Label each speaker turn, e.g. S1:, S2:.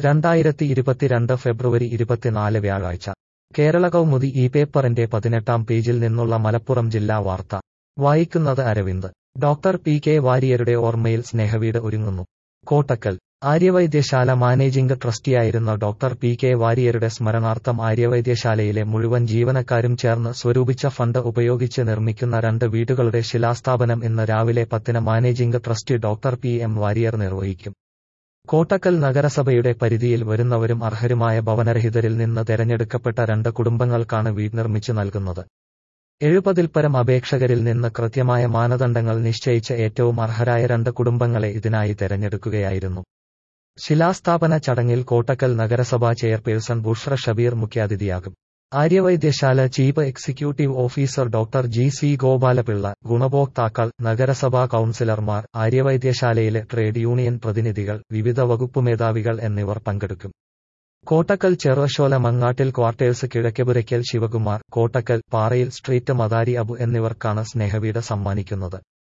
S1: രണ്ടായിരത്തി ഇരുപത്തിരണ്ട് ഫെബ്രുവരി ഇരുപത്തിനാല് വ്യാഴാഴ്ച കേരള കൗമുദി ഈ പേപ്പറിന്റെ പതിനെട്ടാം പേജിൽ നിന്നുള്ള മലപ്പുറം ജില്ലാ വാർത്ത വായിക്കുന്നത് അരവിന്ദ് ഡോക്ടർ പി കെ വാരിയരുടെ ഓർമ്മയിൽ സ്നേഹവീട് ഒരുങ്ങുന്നു കോട്ടക്കൽ ആര്യവൈദ്യശാല മാനേജിംഗ് ട്രസ്റ്റിയായിരുന്ന ഡോക്ടർ പി കെ വാരിയരുടെ സ്മരണാർത്ഥം ആര്യവൈദ്യശാലയിലെ മുഴുവൻ ജീവനക്കാരും ചേർന്ന് സ്വരൂപിച്ച ഫണ്ട് ഉപയോഗിച്ച് നിർമ്മിക്കുന്ന രണ്ട് വീടുകളുടെ ശിലാസ്ഥാപനം ഇന്ന് രാവിലെ പത്തിന് managing trustee doctor P M Warrier നിർവഹിക്കും കോട്ടക്കൽ നഗരസഭയുടെ പരിധിയിൽ വരുന്നവരും അർഹരുമായ ഭവനരഹിതരിൽ നിന്ന് തെരഞ്ഞെടുക്കപ്പെട്ട രണ്ട് കുടുംബങ്ങൾക്കാണ് വീട് നിർമ്മിച്ചു നൽകുന്നത് എഴുപതിൽപ്പരം അപേക്ഷകരിൽ നിന്ന് കൃത്യമായ മാനദണ്ഡങ്ങൾ നിശ്ചയിച്ച ഏറ്റവും അർഹരായ രണ്ട് കുടുംബങ്ങളെ ഇതിനായി തെരഞ്ഞെടുക്കുകയായിരുന്നു ശിലാസ്ഥാപന ചടങ്ങിൽ കോട്ടക്കൽ നഗരസഭാ ചെയർപേഴ്സൺ ബുഷ്ര ഷബീർ മുഖ്യാതിഥിയാകും Aryavaidyasala chief executive officer doctor G C Gopalapillai ഗുണഭോക്താക്കൾ നഗരസഭാ കൌൺസിലർമാർ ആര്യവൈദ്യശാലയിലെ ട്രേഡ് യൂണിയൻ പ്രതിനിധികൾ വിവിധ വകുപ്പ് മേധാവികൾ എന്നിവർ പങ്കെടുക്കും കോട്ടക്കൽ ചെറുവശോല മങ്ങാട്ടിൽ ക്വാർട്ടേഴ്സ് കിഴക്കെപുരയ്ക്കൽ ശിവകുമാർ കോട്ടക്കൽ പാറയിൽ സ്ട്രീറ്റ് മദാരി അബു എന്നിവർക്കാണ് സ്നേഹവീട് സമ്മാനിക്കുന്നത്